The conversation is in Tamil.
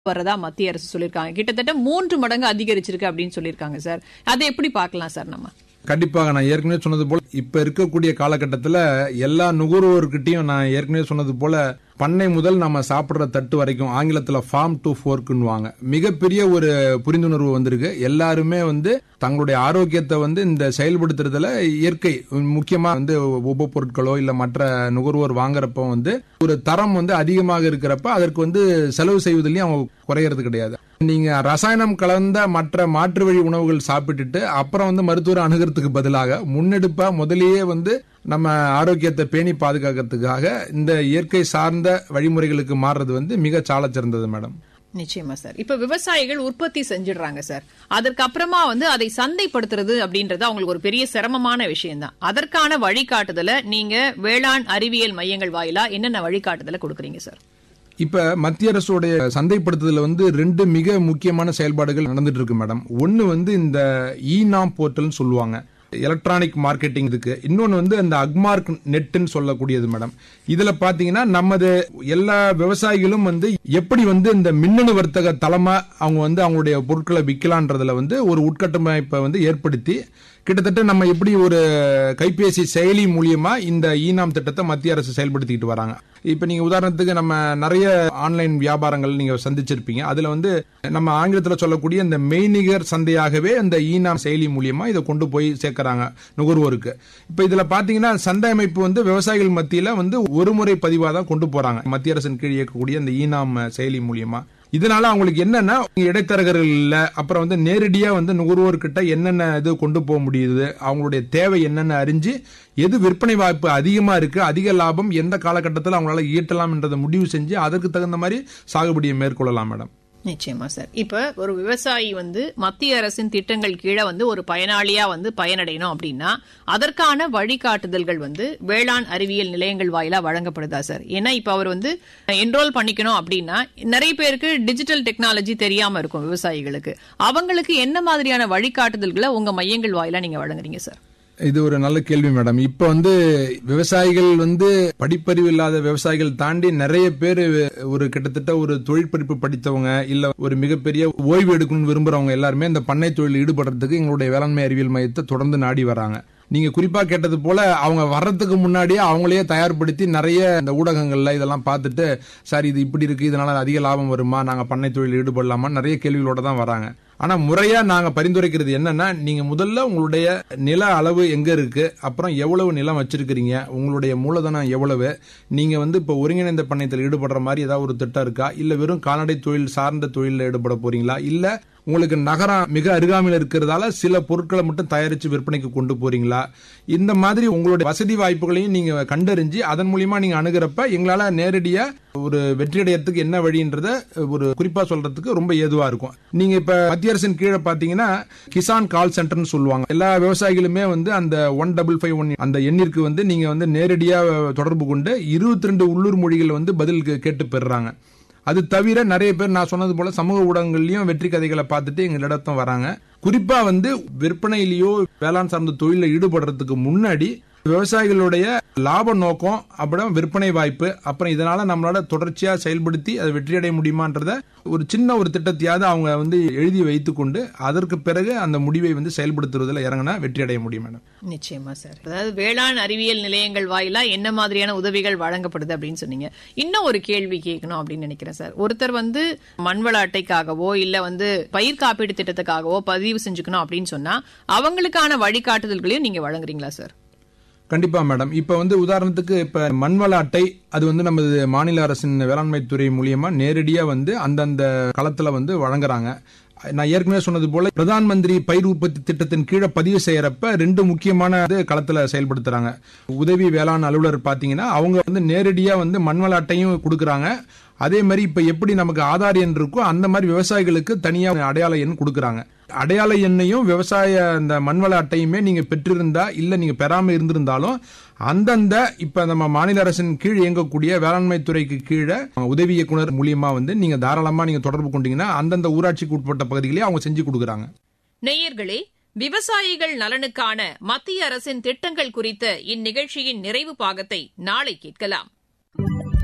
வரதா மத்திய அரசு சொல்லியிருக்காங்க கிட்டத்தட்ட மூன்று மடங்கு அதிகரிச்சிருக்கு அப்படின்னு சொல்லியிருக்காங்க சார் அதை எப்படி பார்க்கலாம் சார் நம்ம கண்டிப்பாக நான் ஏற்கனவே சொன்னது போல இப்ப இருக்கக்கூடிய காலகட்டத்தில் எல்லா நுகர்வோர்கிட்டையும் நான் ஏற்கனவே சொன்னது போல பண்ணை முதல் நம்ம சாப்பிடுற தட்டு வரைக்கும் ஆங்கிலத்துல ஃபார்ம் டு ஃபோர்க்குன்னுவாங்க மிகப்பெரிய ஒரு புரிந்துணர்வு வந்திருக்கு எல்லாருமே வந்து தங்களுடைய ஆரோக்கியத்தை வந்து இந்த செயல்படுத்துறதுல இயற்கை முக்கியமா வந்து உபப்பொருட்களோ இல்ல மற்ற நுகர்வோர் வாங்குறப்ப வந்து ஒரு தரம் வந்து அதிகமாக இருக்கிறப்ப அதற்கு வந்து செலவு செய்வதிலையும் அவங்க குறையறது கிடையாது நீங்க ரசாயனம் கலந்த மற்ற மாற்று வழி உணவுகள் சாப்பிட்டுட்டு அப்புறம் வந்து மருத்துவர் அணுகிறதுக்கு பதிலாக முன்னெடுப்பா முதலேயே வந்து நம்ம ஆரோக்கியத்தை பேணி பாதுகாக்கிறதுக்காக இந்த இயற்கை சார்ந்த வழிமுறைகளுக்கு மாறுறது வந்து மிக சாலச் சிறந்தது மேடம் நிச்சயமா சார் இப்ப விவசாயிகள் உற்பத்தி செஞ்சிடுறாங்க சார் அதற்கு அப்புறமா வந்து அதை சந்தைப்படுத்துறது அப்படின்றது அவங்களுக்கு ஒரு பெரிய சிரமமான விஷயம் தான் அதற்கான வழிகாட்டுதலை நீங்க வேளாண் அறிவியல் மையங்கள் வாயிலா என்னென்ன வழிகாட்டுதலை கொடுக்குறீங்க சார் இப்ப மத்திய அரசுடைய சந்தைப்படுத்துதல வந்து ரெண்டு மிக முக்கியமான செயல்பாடுகள் நடந்துட்டு இருக்கு மேடம் ஒன்னு வந்து இந்த இ நாம் போர்ட்டல்னு சொல்லுவாங்க எலக்ட்ரானிக் மார்க்கெட்டிங் இதுக்கு இன்னொன்னு வந்து அந்த அக்மார்க் நெட்னு சொல்லக்கூடியது மேடம் இதுல பாத்தீங்கன்னா நமது எல்லா விவசாயிகளும் வந்து எப்படி வந்து இந்த மின்னணு வர்த்தக தளமா அவங்க வந்து அவங்களுடைய பொருட்களை விற்கலான்றதுல வந்து ஒரு உட்கட்டமைப்பை வந்து ஏற்படுத்தி கிட்டத்தட்ட நம்ம எப்படி ஒரு கைபேசி செயலி மூலியமா இந்த ஈனாம் திட்டத்தை மத்திய அரசு செயல்படுத்திக்கிட்டு வராங்க இப்ப நீங்க உதாரணத்துக்கு நம்ம நிறைய ஆன்லைன் வியாபாரங்கள் நீங்க சந்திச்சிருப்பீங்க அதுல வந்து நம்ம ஆங்கிலத்துல சொல்லக்கூடிய இந்த மெய்நிகர் சந்தையாகவே இந்த ஈனாம் செயலி மூலியமா இதை கொண்டு போய் சேர்க்கறாங்க நுகர்வோருக்கு இப்ப இதுல பாத்தீங்கன்னா சந்தை அமைப்பு வந்து விவசாயிகள் மத்தியில வந்து ஒரு முறை பதிவா தான் கொண்டு போறாங்க மத்திய அரசின் கீழ் இயக்கக்கூடிய இந்த ஈனாம் செயலி மூலியமா இதனால அவங்களுக்கு என்னன்னா இடைத்தரகர்கள் இல்ல அப்புறம் வந்து நேரடியா வந்து நுகர்வோர்கிட்ட என்னென்ன இது கொண்டு போக முடியுது அவங்களுடைய தேவை என்னென்ன அறிஞ்சு எது விற்பனை வாய்ப்பு அதிகமா இருக்கு அதிக லாபம் எந்த காலகட்டத்தில் அவங்களால ஈட்டலாம் என்றதை முடிவு செஞ்சு அதற்கு தகுந்த மாதிரி சாகுபடியை மேற்கொள்ளலாம் மேடம் நிச்சயமா சார் இப்ப ஒரு விவசாயி வந்து மத்திய அரசின் திட்டங்கள் கீழே வந்து ஒரு பயனாளியா வந்து பயனடையணும் அப்படின்னா அதற்கான வழிகாட்டுதல்கள் வந்து வேளாண் அறிவியல் நிலையங்கள் வாயிலா வழங்கப்படுதா சார் ஏன்னா இப்ப அவர் வந்து என்ரோல் பண்ணிக்கணும் அப்படின்னா நிறைய பேருக்கு டிஜிட்டல் டெக்னாலஜி தெரியாம இருக்கும் விவசாயிகளுக்கு அவங்களுக்கு என்ன மாதிரியான வழிகாட்டுதல்களை உங்க மையங்கள் வாயிலா நீங்க வழங்குறீங்க சார் இது ஒரு நல்ல கேள்வி மேடம் இப்ப வந்து விவசாயிகள் வந்து படிப்பறிவு இல்லாத விவசாயிகள் தாண்டி நிறைய பேர் ஒரு கிட்டத்தட்ட ஒரு தொழிற்படிப்பு படித்தவங்க இல்ல ஒரு மிகப்பெரிய ஓய்வு எடுக்கணும்னு விரும்புறவங்க எல்லாருமே இந்த பண்ணை தொழில் ஈடுபடுறதுக்கு எங்களுடைய வேளாண்மை அறிவியல் மையத்தை தொடர்ந்து நாடி வராங்க நீங்க குறிப்பா கேட்டது போல அவங்க வர்றதுக்கு முன்னாடியே அவங்களையே தயார்படுத்தி நிறைய இந்த ஊடகங்கள்ல இதெல்லாம் பார்த்துட்டு சார் இது இப்படி இருக்கு இதனால அதிக லாபம் வருமா நாங்க பண்ணை தொழில் ஈடுபடலாமா நிறைய கேள்விகளோட தான் வராங்க ஆனா முறையா நாங்க பரிந்துரைக்கிறது என்னன்னா நீங்க முதல்ல உங்களுடைய நில அளவு எங்க இருக்கு அப்புறம் எவ்வளவு நிலம் வச்சிருக்கிறீங்க உங்களுடைய மூலதனம் எவ்வளவு நீங்க வந்து இப்ப ஒருங்கிணைந்த பண்ணையத்தில் ஈடுபடுற மாதிரி ஏதாவது ஒரு திட்டம் இருக்கா இல்ல வெறும் கால்நடை தொழில் சார்ந்த தொழிலில் ஈடுபட போறீங்களா இல்ல உங்களுக்கு நகரம் மிக அருகாமையில் இருக்கிறதால சில பொருட்களை மட்டும் தயாரிச்சு விற்பனைக்கு கொண்டு போறீங்களா இந்த மாதிரி உங்களுடைய வசதி வாய்ப்புகளையும் நீங்க கண்டறிஞ்சு அதன் மூலியமா நீங்க அணுகிறப்ப எங்களால நேரடியா ஒரு வெற்றியடையத்துக்கு என்ன வழின்றத ஒரு குறிப்பா சொல்றதுக்கு ரொம்ப ஏதுவா இருக்கும் நீங்க இப்ப மத்திய அரசின் கீழே பாத்தீங்கன்னா கிசான் கால் சென்டர்னு சொல்லுவாங்க எல்லா விவசாயிகளுமே வந்து அந்த ஒன் டபுள் ஃபைவ் ஒன் அந்த எண்ணிற்கு வந்து நீங்க வந்து நேரடியா தொடர்பு கொண்டு இருபத்தி ரெண்டு உள்ளூர் மொழிகள் வந்து பதில் கேட்டு பெறுறாங்க அது தவிர நிறைய பேர் நான் சொன்னது போல சமூக ஊடகங்கள்லயும் வெற்றி கதைகளை பார்த்துட்டு எங்களிடத்தும் வராங்க குறிப்பா வந்து விற்பனையிலேயோ வேளாண் சார்ந்த தொழில ஈடுபடுறதுக்கு முன்னாடி விவசாயிகளுடைய லாப நோக்கம் அப்புறம் விற்பனை வாய்ப்பு அப்புறம் இதனால நம்மளால தொடர்ச்சியா செயல்படுத்தி அதை வெற்றியடைய முடியுமான்றத ஒரு சின்ன ஒரு திட்டத்தையாவது அவங்க வந்து எழுதி வைத்துக் கொண்டு அதற்கு பிறகு அந்த முடிவை வந்து செயல்படுத்துவதில் இறங்கினா வெற்றியடைய முடியும் மேடம் நிச்சயமா சார் அதாவது வேளாண் அறிவியல் நிலையங்கள் வாயிலா என்ன மாதிரியான உதவிகள் வழங்கப்படுது அப்படின்னு சொன்னீங்க இன்னும் ஒரு கேள்வி கேட்கணும் அப்படின்னு நினைக்கிறேன் சார் ஒருத்தர் வந்து மண்வள அட்டைக்காகவோ இல்ல வந்து பயிர் காப்பீடு திட்டத்துக்காகவோ பதிவு செஞ்சுக்கணும் அப்படின்னு சொன்னா அவங்களுக்கான வழிகாட்டுதல்களையும் நீங்க வழங்குறீங்களா சார் கண்டிப்பா மேடம் இப்ப வந்து உதாரணத்துக்கு இப்ப மண்வள அட்டை அது வந்து நமது மாநில அரசின் வேளாண்மை துறை மூலியமா நேரடியா வந்து அந்தந்த களத்துல வந்து வழங்குறாங்க நான் ஏற்கனவே சொன்னது போல பிரதான் மந்திரி பயிர் உற்பத்தி திட்டத்தின் கீழே பதிவு செய்யறப்ப ரெண்டு முக்கியமான களத்துல செயல்படுத்துறாங்க உதவி வேளாண் அலுவலர் பாத்தீங்கன்னா அவங்க வந்து நேரடியா வந்து மண்வள அட்டையும் கொடுக்கறாங்க அதே மாதிரி இப்ப எப்படி நமக்கு ஆதார் எண் இருக்கோ அந்த மாதிரி விவசாயிகளுக்கு தனியா அடையாள எண் கொடுக்கறாங்க அடையாள எண்ணையும் விவசாய அந்த மண்வள அட்டையுமே நீங்க பெற்றிருந்தா இல்ல நீங்க பெறாம இருந்திருந்தாலும் அந்தந்த இப்ப நம்ம மாநில அரசின் கீழ் இயங்கக்கூடிய வேளாண்மை துறைக்கு கீழே உதவி இயக்குனர் மூலியமா வந்து நீங்க தாராளமா நீங்க தொடர்பு கொண்டீங்கன்னா அந்தந்த ஊராட்சிக்கு உட்பட்ட பகுதிகளே அவங்க செஞ்சு கொடுக்குறாங்க நேயர்களே விவசாயிகள் நலனுக்கான மத்திய அரசின் திட்டங்கள் குறித்த இந்நிகழ்ச்சியின் நிறைவு பாகத்தை நாளை கேட்கலாம்